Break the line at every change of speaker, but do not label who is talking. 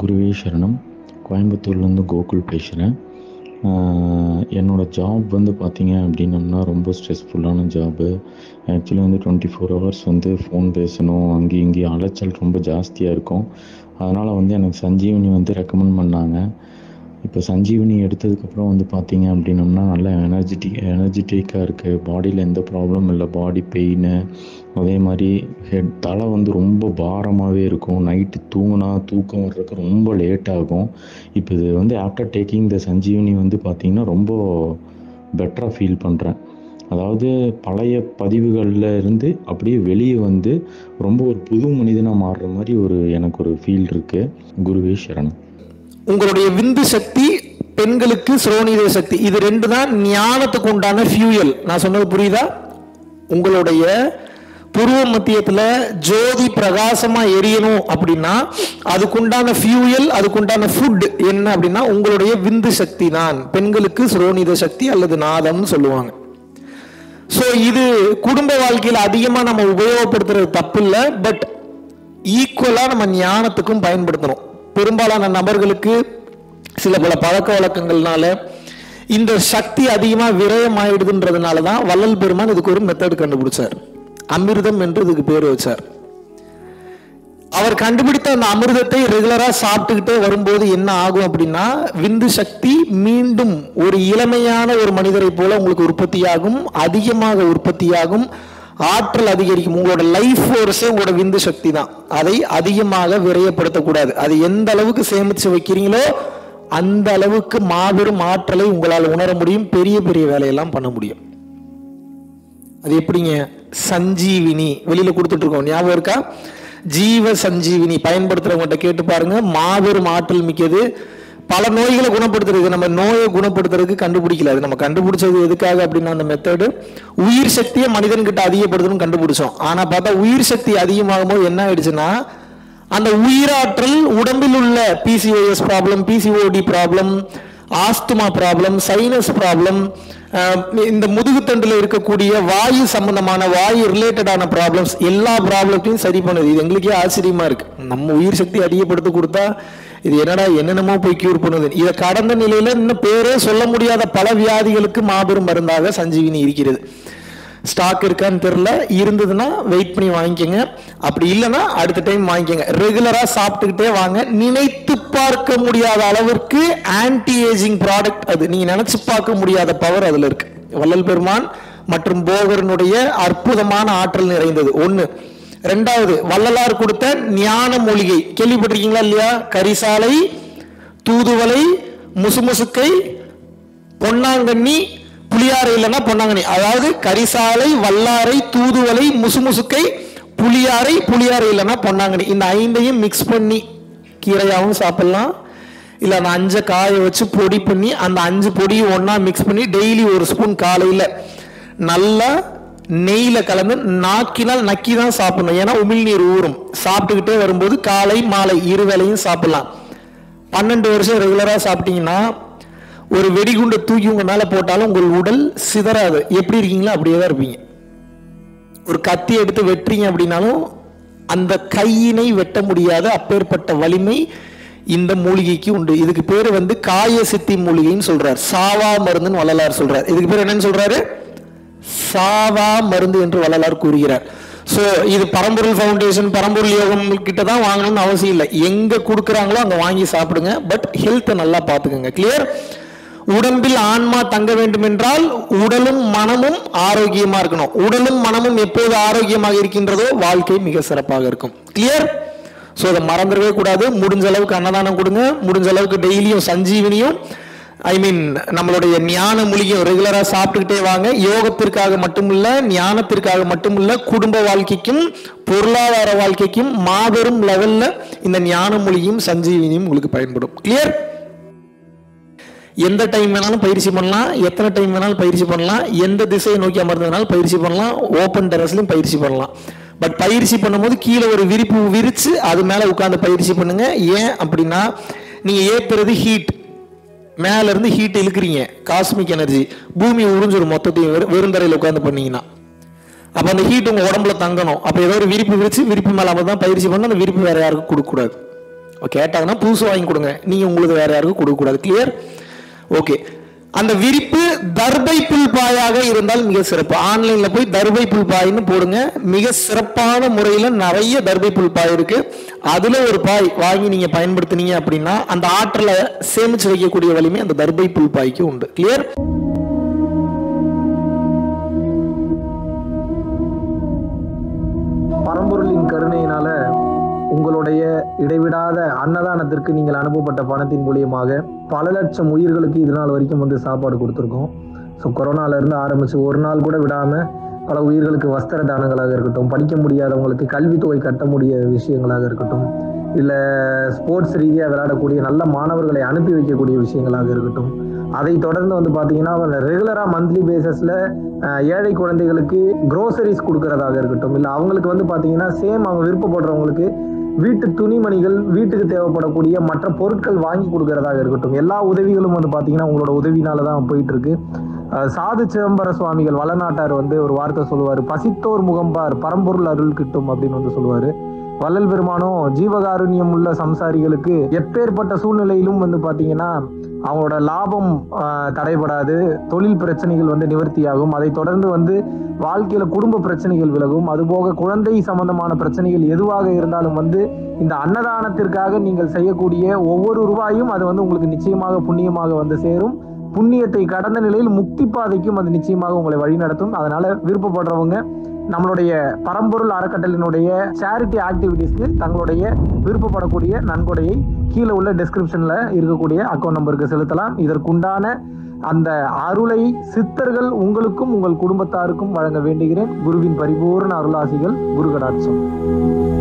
குருவே சரணம் கோயம்புத்தூர்லேருந்து கோகுல் பேசுகிறேன் என்னோடய ஜாப் வந்து பார்த்தீங்க அப்படின்னம்னா ரொம்ப ஸ்ட்ரெஸ்ஃபுல்லான ஜாபு ஆக்சுவலி வந்து டுவெண்ட்டி ஃபோர் ஹவர்ஸ் வந்து ஃபோன் பேசணும் அங்கேயும் இங்கேயும் அலைச்சல் ரொம்ப ஜாஸ்தியாக இருக்கும் அதனால் வந்து எனக்கு சஞ்சீவனி வந்து ரெக்கமெண்ட் பண்ணாங்க இப்போ சஞ்சீவனி எடுத்ததுக்கப்புறம் வந்து பார்த்தீங்க அப்படின்னம்னா நல்லா எனர்ஜெட்டிக் எனர்ஜெட்டிக்காக இருக்குது பாடியில் எந்த ப்ராப்ளமும் இல்லை பாடி பெயின் அதே மாதிரி ஹெட் தலை வந்து ரொம்ப பாரமாகவே இருக்கும் நைட்டு தூங்கினா தூக்கம் வர்றதுக்கு ரொம்ப லேட் ஆகும் இப்போ இது வந்து ஆஃப்டர் டேக்கிங் த சஞ்சீவனி வந்து பார்த்திங்கன்னா ரொம்ப பெட்டராக ஃபீல் பண்ணுறேன் அதாவது பழைய பதிவுகளில் இருந்து அப்படியே வெளியே வந்து ரொம்ப ஒரு புது மனிதனாக மாறுற மாதிரி ஒரு எனக்கு ஒரு ஃபீல் இருக்குது குருவே சரணம்
உங்களுடைய விந்து சக்தி பெண்களுக்கு சுரோனித சக்தி இது ரெண்டு தான் ஞானத்துக்கு உண்டான ஃபியூயல் நான் சொன்னது புரியுதா உங்களுடைய புருவ மத்தியத்துல ஜோதி பிரகாசமா எரியணும் அப்படின்னா அதுக்குண்டான ஃபியூயல் அதுக்குண்டான ஃபுட் என்ன அப்படின்னா உங்களுடைய விந்து சக்தி தான் பெண்களுக்கு சுரோனித சக்தி அல்லது நாதம்னு சொல்லுவாங்க ஸோ இது குடும்ப வாழ்க்கையில் அதிகமாக நம்ம உபயோகப்படுத்துறது தப்பு இல்லை பட் ஈக்குவலாக நம்ம ஞானத்துக்கும் பயன்படுத்தணும் பெரும்பாலான நபர்களுக்கு சில பல பழக்க வழக்கங்கள்னால இந்த சக்தி அதிகமாக விரயமாயிடுதுன்றதுனால தான் வள்ளல் பெருமான் இதுக்கு ஒரு மெத்தட் கண்டுபிடிச்சார் அமிர்தம் என்று இதுக்கு பேர் வச்சார் அவர் கண்டுபிடித்த அந்த அமிர்தத்தை ரெகுலரா சாப்பிட்டுக்கிட்டே வரும்போது என்ன ஆகும் அப்படின்னா விந்து சக்தி மீண்டும் ஒரு இளமையான ஒரு மனிதரை போல உங்களுக்கு உற்பத்தியாகும் அதிகமாக உற்பத்தியாகும் ஆற்றல் அதிகரிக்கும் உங்களோட லைஃப் ஃபோர்ஸே உங்களோட விந்து சக்தி தான் அதை அதிகமாக விரயப்படுத்தக்கூடாது அது எந்த அளவுக்கு சேமிச்சு வைக்கிறீங்களோ அந்த அளவுக்கு மாபெரும் ஆற்றலை உங்களால் உணர முடியும் பெரிய பெரிய வேலையெல்லாம் பண்ண முடியும் அது எப்படிங்க சஞ்சீவினி வெளியில கொடுத்துட்டு இருக்கோம் ஞாபகம் இருக்கா ஜீவ சஞ்சீவினி பயன்படுத்துறவங்ககிட்ட கேட்டு பாருங்க மாபெரும் ஆற்றல் மிக்கது பல நோய்களை குணப்படுத்துறதுக்கு நம்ம நோயை குணப்படுத்துறதுக்கு கண்டுபிடிக்கல அது நம்ம கண்டுபிடிச்சது எதுக்காக அப்படின்னா அந்த மெத்தடு உயிர் சக்தியை மனிதன்கிட்ட அதிகப்படுத்தணும்னு கண்டுபிடிச்சோம் ஆனா பார்த்தா உயிர் சக்தி அதிகமாகும் போது என்ன ஆயிடுச்சுன்னா அந்த உயிராற்றல் உடம்பில் உள்ள PCOS problem PCOD problem asthma problem sinus problem இந்த முதுகுத்தண்டில் இருக்கக்கூடிய வாயு சம்பந்தமான வாயு ரிலேட்டடான ப்ராப்ளம்ஸ் எல்லா ப்ராப்ளத்தையும் சரி பண்ணுது இது எங்களுக்கே ஆச்சரியமா இருக்கு நம்ம உயிர் சக்தி அதிகப்படுத்தி கொடுத்தா இது என்னடா என்னென்னமோ போய் கியூர் பண்ணுது இதை கடந்த நிலையில இன்னும் பேரே சொல்ல முடியாத பல வியாதிகளுக்கு மாபெரும் மருந்தாக சஞ்சீவினி இருக்கிறது ஸ்டாக் இருக்கான்னு தெரியல இருந்ததுன்னா வெயிட் பண்ணி வாங்கிக்கோங்க அப்படி இல்லைன்னா அடுத்த டைம் வாங்கிக்கோங்க ரெகுலரா சாப்பிட்டுக்கிட்டே வாங்க நினைத்து பார்க்க முடியாத அளவிற்கு ஆன்டி ஏஜிங் ப்ராடக்ட் அது நீங்க நினைச்சு பார்க்க முடியாத பவர் அதுல இருக்கு வள்ளல் பெருமான் மற்றும் போகரனுடைய அற்புதமான ஆற்றல் நிறைந்தது ஒண்ணு ரெண்டாவது வள்ளலார் கொடுத்த ஞான மூலிகை கேள்விப்பட்டிருக்கீங்களா இல்லையா கரிசாலை தூதுவளை முசுமுசுக்கை பொன்னாங்கண்ணி புளியாரை இல்லைன்னா பொன்னாங்கண்ணி அதாவது கரிசாலை வல்லாரை தூதுவளை முசுமுசுக்கை புளியாரை புளியாரை இல்லைன்னா பொன்னாங்கண்ணி இந்த ஐந்தையும் மிக்ஸ் பண்ணி கீரையாகவும் சாப்பிடலாம் இல்லை அந்த அஞ்சை காய வச்சு பொடி பண்ணி அந்த அஞ்சு பொடியும் ஒன்றா மிக்ஸ் பண்ணி டெய்லி ஒரு ஸ்பூன் காலையில் நல்லா நெய்யில் கலந்து நாக்கினால் நக்கி தான் சாப்பிடணும் ஏன்னா உமிழ்நீர் ஊறும் சாப்பிட்டுக்கிட்டே வரும்போது காலை மாலை இரு வேளையும் சாப்பிடலாம் பன்னெண்டு வருஷம் ரெகுலராக சாப்பிட்டீங்கன்னா ஒரு வெடிகுண்டை தூக்கி உங்க மேல போட்டாலும் உங்கள் உடல் சிதறாது எப்படி இருக்கீங்களோ அப்படியே தான் இருப்பீங்க ஒரு கத்தி எடுத்து வெட்டுறீங்க அப்படின்னாலும் அந்த கையினை வெட்ட முடியாத அப்பேற்பட்ட வலிமை இந்த மூலிகைக்கு உண்டு இதுக்கு பேர் வந்து காய சித்தி மூலிகைன்னு சொல்றார் சாவா மருந்துன்னு வள்ளலார் சொல்றார் இதுக்கு பேர் என்னன்னு சொல்றாரு சாவா மருந்து என்று வள்ளலார் கூறுகிறார் ஸோ இது பரம்பொருள் ஃபவுண்டேஷன் பரம்பொருள் யோகம் கிட்ட தான் வாங்கணும்னு அவசியம் இல்லை எங்க கொடுக்குறாங்களோ அங்கே வாங்கி சாப்பிடுங்க பட் ஹெல்த்தை நல்லா பார்த்துக்கோங்க கிளியர் உடம்பில் ஆன்மா தங்க வேண்டும் என்றால் உடலும் மனமும் ஆரோக்கியமா இருக்கணும் உடலும் மனமும் எப்போது ஆரோக்கியமாக இருக்கின்றதோ வாழ்க்கை மிக சிறப்பாக இருக்கும் கிளியர் ஸோ அதை மறந்துடவே கூடாது முடிஞ்ச அளவுக்கு அன்னதானம் கொடுங்க முடிஞ்ச அளவுக்கு டெய்லியும் சஞ்சீவினியும் ஐ மீன் நம்மளுடைய ஞான மூலிகையும் ரெகுலரா சாப்பிட்டுக்கிட்டே வாங்க யோகத்திற்காக மட்டுமில்ல ஞானத்திற்காக மட்டுமில்ல குடும்ப வாழ்க்கைக்கும் பொருளாதார வாழ்க்கைக்கும் மாபெரும் லெவல்ல இந்த ஞான மூலிகையும் சஞ்சீவினியும் உங்களுக்கு பயன்படும் கிளியர் எந்த டைம் வேணாலும் பயிற்சி பண்ணலாம் எத்தனை டைம் வேணாலும் பயிற்சி பண்ணலாம் எந்த திசையை நோக்கி அமர்ந்ததுனாலும் பயிற்சி பண்ணலாம் ஓப்பன் டெரஸ்லையும் பயிற்சி பண்ணலாம் பட் பயிற்சி பண்ணும்போது கீழே ஒரு விரிப்பு விரிச்சு அது மேலே உட்காந்து பயிற்சி பண்ணுங்க ஏன் அப்படின்னா நீங்க ஏத்துறது ஹீட் மேல இருந்து ஹீட் இழுக்கிறீங்க காஸ்மிக் எனர்ஜி பூமி உறிஞ்சிடும் மொத்தத்தையும் வெறு- வெறுந்தரையில் உட்காந்து பண்ணீங்கன்னா அப்போ அந்த ஹீட் உங்க உடம்புல தங்கணும் அப்போ ஏதோ ஒரு விரிப்பு விரிச்சு விரிப்பு மேல தான் பயிற்சி பண்ணணும் அந்த விரிப்பு வேற யாருக்கும் கொடுக்கக்கூடாது கேட்டாங்கன்னா புதுசு வாங்கி கொடுங்க நீங்கள் உங்களுக்கு வேற யாருக்கும் கொடுக்கக்கூடாது கிளியர் ஓகே அந்த விரிப்பு தர்பை புல் பாயாக இருந்தால் மிக சிறப்பு ஆன்லைன்ல போய் தர்பை புல் பாய்னு போடுங்க மிக சிறப்பான முறையில் நிறைய தர்பை புல் பாய் இருக்கு அதுல ஒரு பாய் வாங்கி நீங்க பயன்படுத்துனீங்க அப்படின்னா அந்த ஆற்றலை சேமிச்சு வைக்கக்கூடிய வலிமை அந்த தர்பை புல் பாய்க்கு உண்டு கிளியர்
பரம்பொருளின் கருணையினால உங்களுடைய இடைவிடாத அன்னதானத்திற்கு நீங்கள் அனுப்பப்பட்ட பணத்தின் மூலியமாக பல லட்சம் உயிர்களுக்கு இது நாள் வரைக்கும் வந்து சாப்பாடு கொடுத்துருக்கோம் ஸோ கொரோனால இருந்து ஆரம்பிச்சு ஒரு நாள் கூட விடாம பல உயிர்களுக்கு வஸ்திர தானங்களாக இருக்கட்டும் படிக்க முடியாதவங்களுக்கு கல்வித்தொகை கட்ட முடிய விஷயங்களாக இருக்கட்டும் இல்லை ஸ்போர்ட்ஸ் ரீதியாக விளையாடக்கூடிய நல்ல மாணவர்களை அனுப்பி வைக்கக்கூடிய விஷயங்களாக இருக்கட்டும் அதை தொடர்ந்து வந்து பார்த்தீங்கன்னா ரெகுலராக மந்த்லி பேசிஸில் ஏழை குழந்தைகளுக்கு க்ரோசரிஸ் கொடுக்கறதாக இருக்கட்டும் இல்லை அவங்களுக்கு வந்து பார்த்தீங்கன்னா சேம் அவங்க விருப்பப்படுறவங்களுக்கு வீட்டு துணிமணிகள் வீட்டுக்கு தேவைப்படக்கூடிய மற்ற பொருட்கள் வாங்கி கொடுக்கறதாக இருக்கட்டும் எல்லா உதவிகளும் வந்து பார்த்தீங்கன்னா உங்களோட உதவினால தான் போயிட்டு இருக்கு அஹ் சாது சிதம்பர சுவாமிகள் வளநாட்டார் வந்து ஒரு வார்த்தை சொல்லுவார் பசித்தோர் முகம்பார் பரம்பொருள் அருள் கிட்டும் அப்படின்னு வந்து சொல்லுவார் வள்ளல் பெருமானும் ஜீவகாருண்யம் உள்ள சம்சாரிகளுக்கு எப்பேற்பட்ட சூழ்நிலையிலும் வந்து பார்த்தீங்கன்னா அவங்களோட லாபம் ஆஹ், தடைபடாது தொழில் பிரச்சனைகள் வந்து நிவர்த்தியாகும் அதை தொடர்ந்து வந்து வாழ்க்கையில குடும்ப பிரச்சனைகள் விலகும் அதுபோக குழந்தை சம்பந்தமான பிரச்சனைகள் எதுவாக இருந்தாலும் வந்து இந்த அன்னதானத்திற்காக நீங்கள் செய்யக்கூடிய ஒவ்வொரு ரூபாயும் அது வந்து உங்களுக்கு நிச்சயமாக புண்ணியமாக வந்து சேரும் புண்ணியத்தை கடந்த நிலையில் முக்தி பாதைக்கும் அது நிச்சயமாக உங்களை வழிநடத்தும் அதனால விருப்பப்படுறவங்க நம்மளுடைய பரம்பொருள் அறக்கட்டளினுடைய சேரிட்டி ஆக்டிவிட்டீஸ்க்கு தங்களுடைய விருப்பப்படக்கூடிய நன்கொடையை கீழே உள்ள டிஸ்கிரிப்ஷன்ல இருக்கக்கூடிய அக்கௌண்ட் நம்பருக்கு செலுத்தலாம் இதற்குண்டான அந்த அருளை சித்தர்கள் உங்களுக்கும் உங்கள் குடும்பத்தாருக்கும் வழங்க வேண்டுகிறேன் குருவின் பரிபூர்ண அருளாசிகள் குரு கடாட்சம்